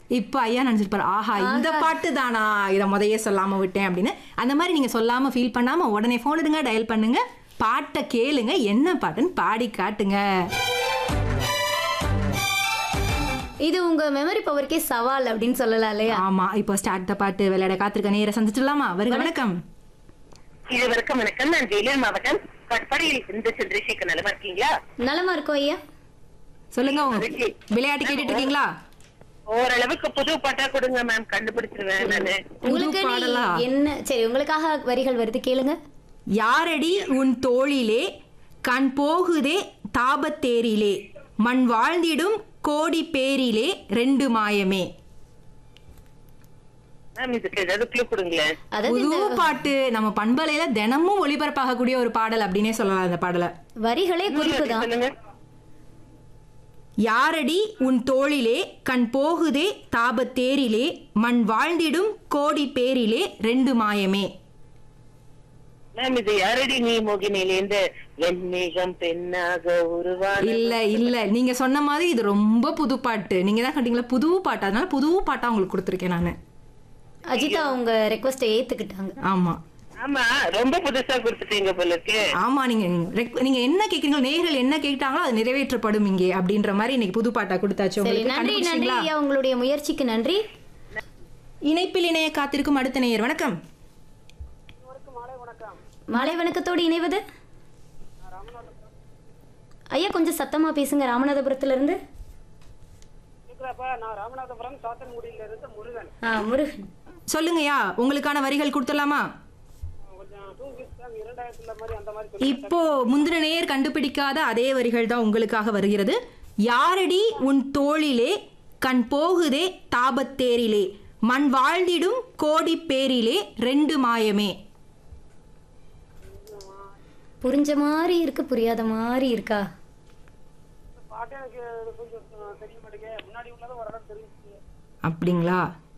இப்போ ஐயா நினைச்சிருப்பாரு ஆஹா இந்த பாட்டு தானா இதை முதையே சொல்லாம விட்டேன் அப்படின்னு அந்த மாதிரி நீங்க சொல்லாம ஃபீல் பண்ணாம உடனே ஃபோன் எடுங்க டயல் பண்ணுங்க பாட்டை கேளுங்க என்ன பாட்டுன்னு பாடி காட்டுங்க இது உங்க மெமரி பவருக்கே சவால் அப்படின்னு சொல்லலாம் இல்லையா ஆமா இப்போ ஸ்டார்ட் த பாட்டு விளையாட காத்திருக்க நேர சந்திச்சிடலாமா வருக வணக்கம் இது வணக்கம் வணக்கம் நான் வேலூர் மாவட்டம் கட்பாடியில் இருந்து சந்திரசேகர் நலமா இருக்கீங்களா நலமா இருக்கோம் ஐயா சொல்லுங்க உங்க விளையாட்டு கேட்டுட்டு இருக்கீங்களா ஓரளவுக்கு புது பாட்டா கொடுங்க மேம் கண்டுபிடிச்சிருவேன் நானு உங்களுக்கு பாடலா? என்ன சரி உங்களுக்காக வரிகள் வருது கேளுங்க யாரடி உன் தோளிலே கண் போகுதே தாபத்தேரிலே மண் வாழ்ந்திடும் கோடி பேரிலே ரெண்டு மாயமே மேம் இதுக்கு ஏதாவது க்ளூ கொடுங்களேன் அதாவது புது பாட்டு நம்ம பண்பலையில தினமும் ஒளிபரப்பாகக்கூடிய ஒரு பாடல் அப்படின்னே சொல்லலாம் அந்த பாடலை வரிகளே குறிப்பு தான் சொல்லுங்க யாரடி உன் தோளிலே கண் போகுதே தாபத்தேரிலே மண் வாழ்ந்திடும் கோடி பேரிலே ரெண்டு மாயமே மேம் இது யாரடி நீ மோகினிலேந்து வெண்மேகம் பெண்ணாக உருவான இல்ல இல்ல நீங்க சொன்ன மாதிரி இது ரொம்ப புது பாட்டு நீங்க தான் கேட்டீங்களா புது பாட்டு அதனால புது பாட்டா உங்களுக்கு கொடுத்துருக்கேன் நானு அஜிதா உங்க ரெக்வஸ்ட ஏத்துக்கிட்டாங்க ஆமா ஆமா ரொம்ப புதுசா கொடுத்துட்டீங்க போல இருக்கு ஆமா நீங்க ரெக்- நீங்க என்ன கேக்குறீங்களோ நேயர்கள் என்ன கேட்டாங்களோ அது நிறைவேற்றப்படும் இங்கே அப்படின்ற மாதிரி இன்னைக்கு புது பாட்டா கொடுத்தாச்சு சரி உங்களுக்கு நன்றி நன்றி கண்டுபிடிச்சிங்களா? ஐயா உங்களுடைய முயற்சிக்கு நன்றி இணைப்பில் இணைய காத்திருக்கும் அடுத்த நேயர் வணக்கம் மாலை வணக்கத்தோடு இணைவது ஐயா கொஞ்சம் சத்தமா பேசுங்க ராமநாதபுரத்துல இருந்து நான் ராமநாதபுரம் சாத்தன்குடியில இருந்து முருகன் ஆ முருகன் சொல்லுங்கய்யா உங்களுக்கான வரிகள் கொடுத்துடலாமா கொஞ்சம் டூ கிஸ்ட் இரண்டாயிரத்துல மாதிரி அந்த மாதிரி இப்போ முந்தின நேயர் கண்டுபிடிக்காத அதே வரிகள் தான் உங்களுக்காக வருகிறது யாரடி உன் தோளிலே கண் போகுதே தாபத்தேரிலே மண் வாழ்ந்திடும் கோடி பேரிலே ரெண்டு மாயமே புரிஞ்ச மாதிரி இருக்கு புரியாத மாதிரி இருக்கா பாட்டு எனக்கு கொஞ்சம் தெரிய மாட்டேங்க முன்னாடி உள்ளது ஓரளவு தெரிஞ்சுச்சு அப்படிங்களா